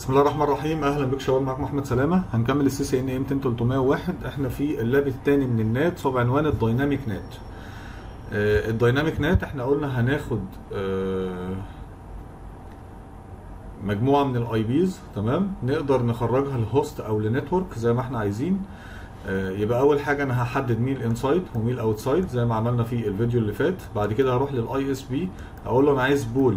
بسم الله الرحمن الرحيم اهلا بك شباب معاكم احمد سلامه هنكمل السي سي ان ام 301 احنا في اللاب الثاني من النات صوب عنوان الدايناميك نات آه، الدايناميك نات احنا قلنا هناخد آه، مجموعه من الاي بيز تمام نقدر نخرجها لهوست او لنتورك زي ما احنا عايزين آه، يبقى اول حاجه انا هحدد مين الانسايد ومين الاوتسايد زي ما عملنا في الفيديو اللي فات بعد كده هروح للاي اس بي اقول له انا عايز بول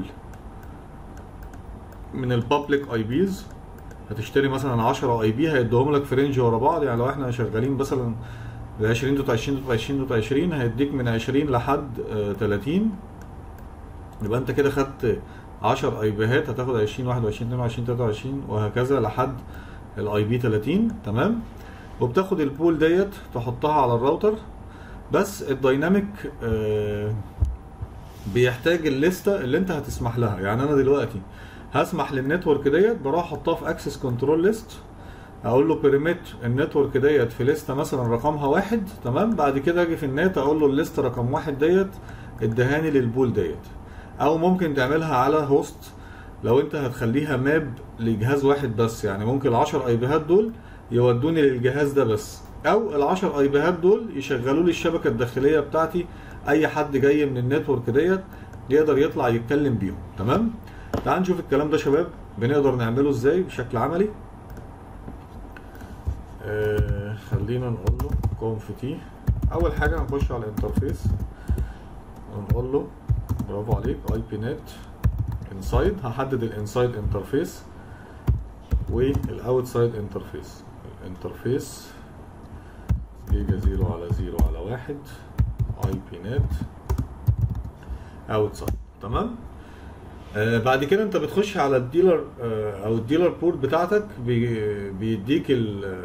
من البابليك اي بيز هتشتري مثلا 10 اي بي هيديهم لك في رينج ورا بعض يعني لو احنا شغالين مثلا ب 20 دوت 20 دوت 20 دوت 20 هيديك من 20 لحد آه، 30 يبقى انت كده خدت 10 اي بيهات هتاخد 20 21 22 23 وهكذا لحد الاي بي 30 تمام وبتاخد البول ديت تحطها على الراوتر بس الدايناميك آه، بيحتاج الليسته اللي انت هتسمح لها يعني انا دلوقتي هسمح للنتورك ديت بروح احطها في اكسس كنترول ليست اقول له بيرميت النتورك ديت في لسته مثلا رقمها واحد تمام بعد كده اجي في النت اقول له الليسته رقم واحد ديت ادهاني للبول ديت او ممكن تعملها على هوست لو انت هتخليها ماب لجهاز واحد بس يعني ممكن العشر اي بيهات دول يودوني للجهاز ده بس او العشر اي بيهات دول يشغلوا لي الشبكه الداخليه بتاعتي اي حد جاي من النتورك ديت يقدر يطلع يتكلم بيهم تمام تعال نشوف الكلام ده شباب بنقدر نعمله ازاي بشكل عملي آه خلينا نقول له كونف تي اول حاجه هنخش على الانترفيس ونقول له برافو عليك اي بي نت انسايد هحدد الانسايد انترفيس والاوتسايد انترفيس الانترفيس جيجا زيرو على زيرو على واحد اي بي نت اوتسايد تمام آه بعد كده انت بتخش على الديلر آه او الديلر بورت بتاعتك بي بيديك ال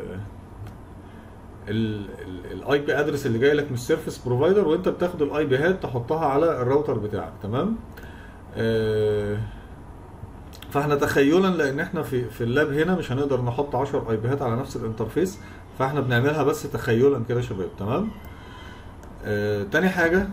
الاي بي ادرس اللي جاي لك من السيرفيس بروفايدر وانت بتاخد الاي بي هات تحطها على الراوتر بتاعك تمام آه فاحنا تخيلا لان احنا في في اللاب هنا مش هنقدر نحط 10 اي بي هات على نفس الانترفيس فاحنا بنعملها بس تخيلا كده يا شباب تمام آه تاني حاجه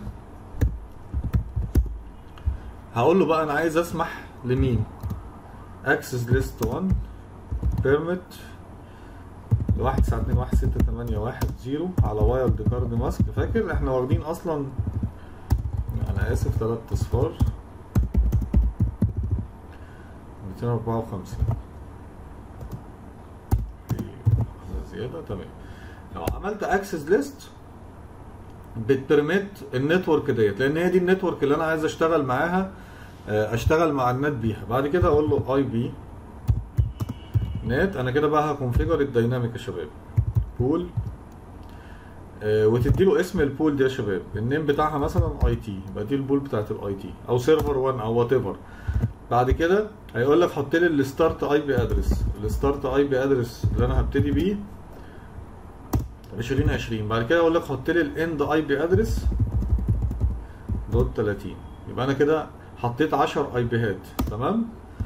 هقول له بقى انا عايز اسمح لمين اكسس ليست 1 بيرميت لواحد تسعة اتنين واحد ستة تمانية واحد زيرو على وايلد كارد ماسك فاكر احنا واخدين اصلا انا اسف تلات اصفار ميتين اربعة وخمسين زيادة تمام لو عملت اكسس ليست بتبرميت النتورك ديت لان هي دي النتورك اللي انا عايز اشتغل معاها اشتغل مع النت بيها بعد كده اقول له اي بي نت انا كده بقى هكونفيجر الدايناميك يا شباب بول آه وتدي له اسم البول دي يا شباب النيم بتاعها مثلا اي تي يبقى دي البول بتاعت الاي تي او سيرفر 1 او وات ايفر بعد كده هيقول لك حط لي الستارت اي بي ادرس الستارت اي بي ادرس اللي انا هبتدي بيه 20 20 بعد كده اقول لك حط لي الاند اي بي ادرس دوت 30 يبقى انا كده حطيت 10 اي بيهات تمام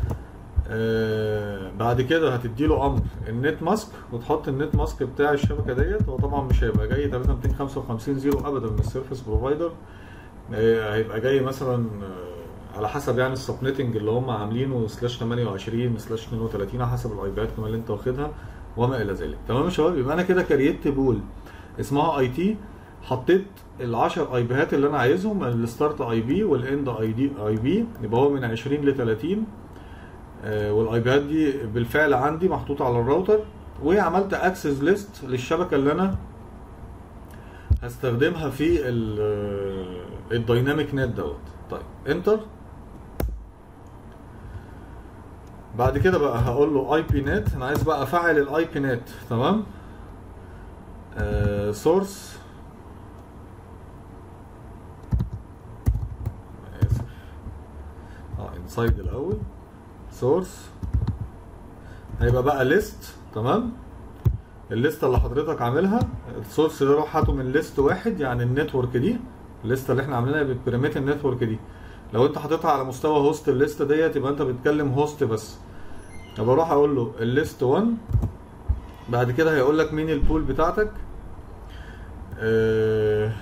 آه بعد كده هتدي له امر النت ماسك وتحط النت ماسك بتاع الشبكه ديت هو طبعا مش هيبقى جاي 3255 زيرو ابدا من السيرفيس بروفايدر آه هيبقى جاي مثلا آه على حسب يعني السبنيتنج اللي هم عاملينه سلاش 28 سلاش 32 على حسب الايباد كمان اللي انت واخدها وما الى ذلك تمام يا شباب يبقى انا كده كريت بول اسمها اي تي حطيت ال 10 اي بيهات اللي انا عايزهم الستارت اي بي والاند اي دي اي بي يبقى هو من 20 ل 30 آه والاي بيهات دي بالفعل عندي محطوطه على الراوتر وعملت اكسس ليست للشبكه اللي انا هستخدمها في الدايناميك نت دوت طيب انتر بعد كده بقى هقول له اي بي نت انا عايز بقى افعل الاي بي نت تمام سورس اسف اه انسايد الاول سورس هيبقى بقى ليست تمام الليسته اللي حضرتك عاملها السورس ده روح هاته من ليست واحد يعني النتورك دي الليسته اللي احنا عاملينها بتبريميت النتورك دي لو انت حاططها على مستوى هوست الليسته ديت يبقى انت بتكلم هوست بس يبقى اروح اقول له الليست 1 بعد كده هيقول لك مين البول بتاعتك آه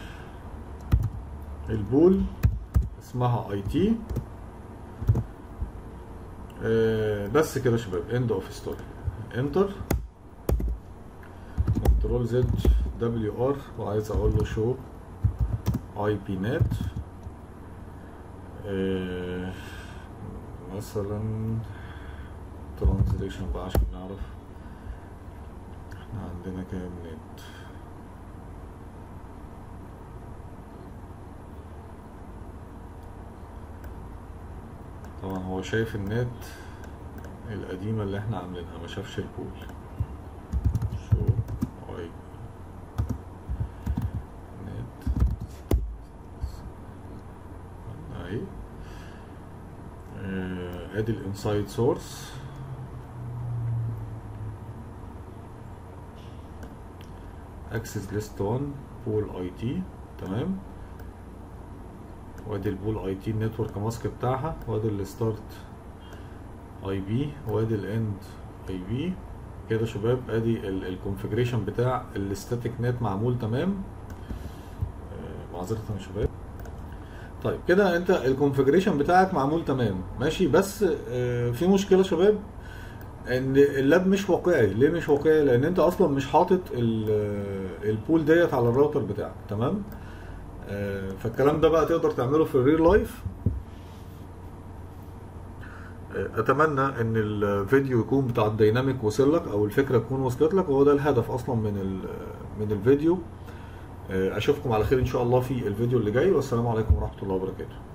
البول اسمها اي تي آه، بس كده يا شباب اند اوف ستوري انتر كنترول زد دبليو ار وعايز اقول له شو اي بي نت مثلا ترانزليشن بقى عشان نعرف احنا عندنا كام نت طبعا هو شايف النت القديمة اللي احنا عاملينها ما شافش البول شو اي نت اهي آه، ادي الانسايد سورس اكسس ليست 1 بول اي تي تمام وادي البول اي تي النتورك ماسك بتاعها وادي الستارت اي بي وادي الاند اي بي كده يا شباب ادي الكونفجريشن بتاع الستاتيك نت معمول تمام آه، معذرة يا شباب طيب كده انت الكونفجريشن بتاعك معمول تمام ماشي بس آه، في مشكله يا شباب ان اللاب مش واقعي ليه مش واقعي لان انت اصلا مش حاطط ال- البول ديت على الراوتر بتاعك تمام آه، فالكلام ده بقى تقدر تعمله في الريل لايف آه، اتمنى ان الفيديو يكون بتاع الديناميك وصل لك او الفكره تكون وصلت لك وهو ده الهدف اصلا من ال- من الفيديو آه، اشوفكم على خير ان شاء الله في الفيديو اللي جاي والسلام عليكم ورحمه الله وبركاته